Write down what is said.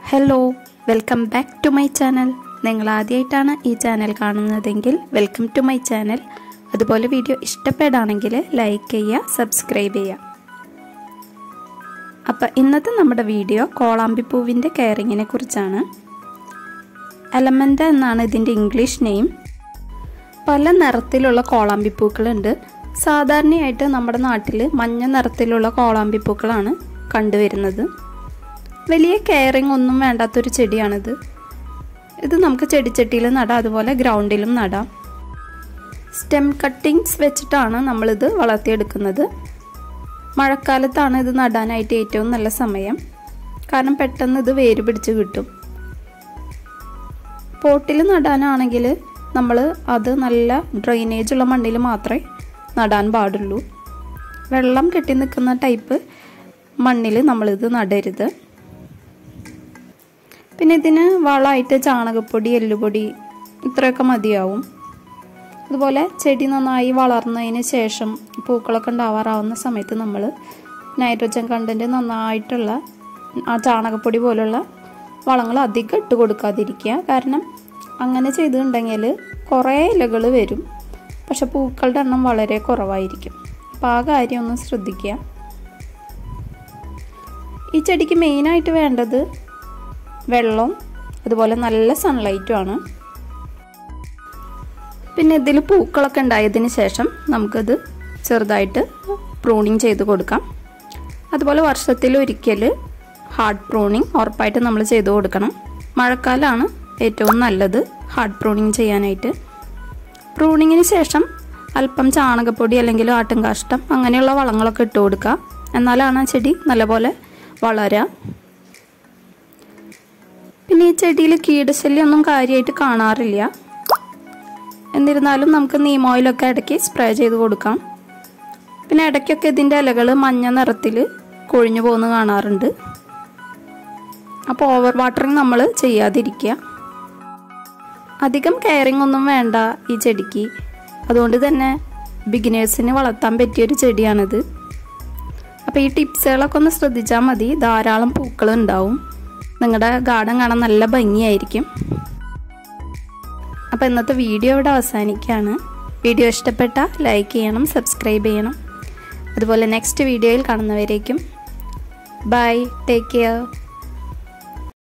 hello welcome back to my channel നിങ്ങൾ ആദ്യമായിട്ടാണ് ഈ ചാനൽ കാണുന്നതെങ്കിൽ വെൽക്കം ടു മൈ ചാനൽ അതുപോലെ വീഡിയോ ഇഷ്ടപ്പെടുകയാണെങ്കിൽ ലൈക്ക് ചെയ്യുക സബ്സ്ക്രൈബ് ചെയ്യുക അപ്പം ഇന്നത്തെ നമ്മുടെ വീഡിയോ കോളാമ്പിപ്പൂവിൻ്റെ കെയറിങ്ങിനെ കുറിച്ചാണ് എലമെൻ്റ എന്നാണ് ഇതിൻ്റെ ഇംഗ്ലീഷ് നെയിം പല നിറത്തിലുള്ള കോളാമ്പിപ്പൂക്കളുണ്ട് സാധാരണയായിട്ട് നമ്മുടെ നാട്ടിൽ മഞ്ഞ നിറത്തിലുള്ള കോളാമ്പിപ്പൂക്കളാണ് കണ്ടുവരുന്നത് വലിയ കെയറിങ് ഒന്നും വേണ്ടാത്തൊരു ചെടിയാണിത് ഇത് നമുക്ക് ചെടിച്ചട്ടിയിൽ നടാം അതുപോലെ ഗ്രൗണ്ടിലും നടാം സ്റ്റെം കട്ടിങ്സ് വെച്ചിട്ടാണ് നമ്മളിത് വളർത്തിയെടുക്കുന്നത് മഴക്കാലത്താണ് ഇത് നടാനായിട്ട് ഏറ്റവും നല്ല സമയം കാരണം പെട്ടെന്ന് ഇത് വേര് പിടിച്ച് കിട്ടും പോട്ടിൽ നടാനാണെങ്കിൽ നമ്മൾ അത് നല്ല ഡ്രെയിനേജ് ഉള്ള മണ്ണിൽ മാത്രമേ നടാൻ പാടുള്ളൂ വെള്ളം കെട്ടി നിൽക്കുന്ന ടൈപ്പ് മണ്ണിൽ നമ്മളിത് നടരുത് പിന്നെ ഇതിന് വളമായിട്ട് ചാണകപ്പൊടി എല്ലുപൊടി ഇത്രയൊക്കെ മതിയാവും അതുപോലെ ചെടി നന്നായി വളർന്നതിന് ശേഷം പൂക്കളൊക്കെ ഉണ്ടാവാറാവുന്ന സമയത്ത് നമ്മൾ നൈട്രജൻ കണ്ടൻറ്റ് നന്നായിട്ടുള്ള ആ ചാണകപ്പൊടി പോലുള്ള വളങ്ങൾ അധികം ഇട്ട് കൊടുക്കാതിരിക്കുക കാരണം അങ്ങനെ ചെയ്തിട്ടുണ്ടെങ്കിൽ കുറേ ഇലകൾ വരും പക്ഷെ പൂക്കളുടെ എണ്ണം വളരെ കുറവായിരിക്കും അപ്പോൾ ആ കാര്യം ഒന്ന് ശ്രദ്ധിക്കുക ഈ ചെടിക്ക് മെയിനായിട്ട് വേണ്ടത് വെള്ളം അതുപോലെ നല്ല സൺലൈറ്റുമാണ് പിന്നെ ഇതിൽ പൂക്കളൊക്കെ ഉണ്ടായതിന് ശേഷം നമുക്കത് ചെറുതായിട്ട് പ്രൂണിങ് ചെയ്ത് കൊടുക്കാം അതുപോലെ വർഷത്തിൽ ഒരിക്കൽ ഹാർഡ് പ്രൂണിങ് ഉറപ്പായിട്ട് നമ്മൾ ചെയ്ത് കൊടുക്കണം മഴക്കാലമാണ് ഏറ്റവും നല്ലത് ഹാർഡ് പ്രൂണിങ് ചെയ്യാനായിട്ട് പ്രൂണിങ്ങിന് ശേഷം അല്പം ചാണകപ്പൊടി അല്ലെങ്കിൽ ആട്ടുംകാഷ്ടം അങ്ങനെയുള്ള വളങ്ങളൊക്കെ ഇട്ട് കൊടുക്കുക എന്നാലാണ് ആ ചെടി നല്ലപോലെ വളരുക പിന്നെ ഈ ചെടിയിൽ കീടശല്യമൊന്നും കാര്യമായിട്ട് കാണാറില്ല എന്നിരുന്നാലും നമുക്ക് നീം ഓയിലൊക്കെ ഇടയ്ക്ക് സ്പ്രേ ചെയ്ത് കൊടുക്കാം പിന്നെ ഇടയ്ക്കൊക്കെ ഇതിൻ്റെ ഇലകൾ മഞ്ഞ നിറത്തിൽ കൊഴിഞ്ഞു പോകുന്ന കാണാറുണ്ട് അപ്പോൾ ഓവർ വാട്ടറിങ് നമ്മൾ ചെയ്യാതിരിക്കുക അധികം കെയറിങ് ഒന്നും വേണ്ട ഈ ചെടിക്ക് അതുകൊണ്ട് തന്നെ ബിഗിനേഴ്സിന് വളർത്താൻ പറ്റിയൊരു ചെടിയാണിത് അപ്പോൾ ഈ ടിപ്സുകളൊക്കെ ഒന്ന് ശ്രദ്ധിച്ചാൽ മതി ധാരാളം പൂക്കൾ ഉണ്ടാവും നിങ്ങളുടെ ഗാർഡൻ കാണാൻ നല്ല ഭംഗിയായിരിക്കും അപ്പോൾ ഇന്നത്തെ വീഡിയോ ഇവിടെ അവസാനിക്കുകയാണ് വീഡിയോ ഇഷ്ടപ്പെട്ട ലൈക്ക് ചെയ്യണം സബ്സ്ക്രൈബ് ചെയ്യണം അതുപോലെ നെക്സ്റ്റ് വീഡിയോയിൽ കാണുന്നവരേക്കും ബൈ ടേക്ക് കെയർ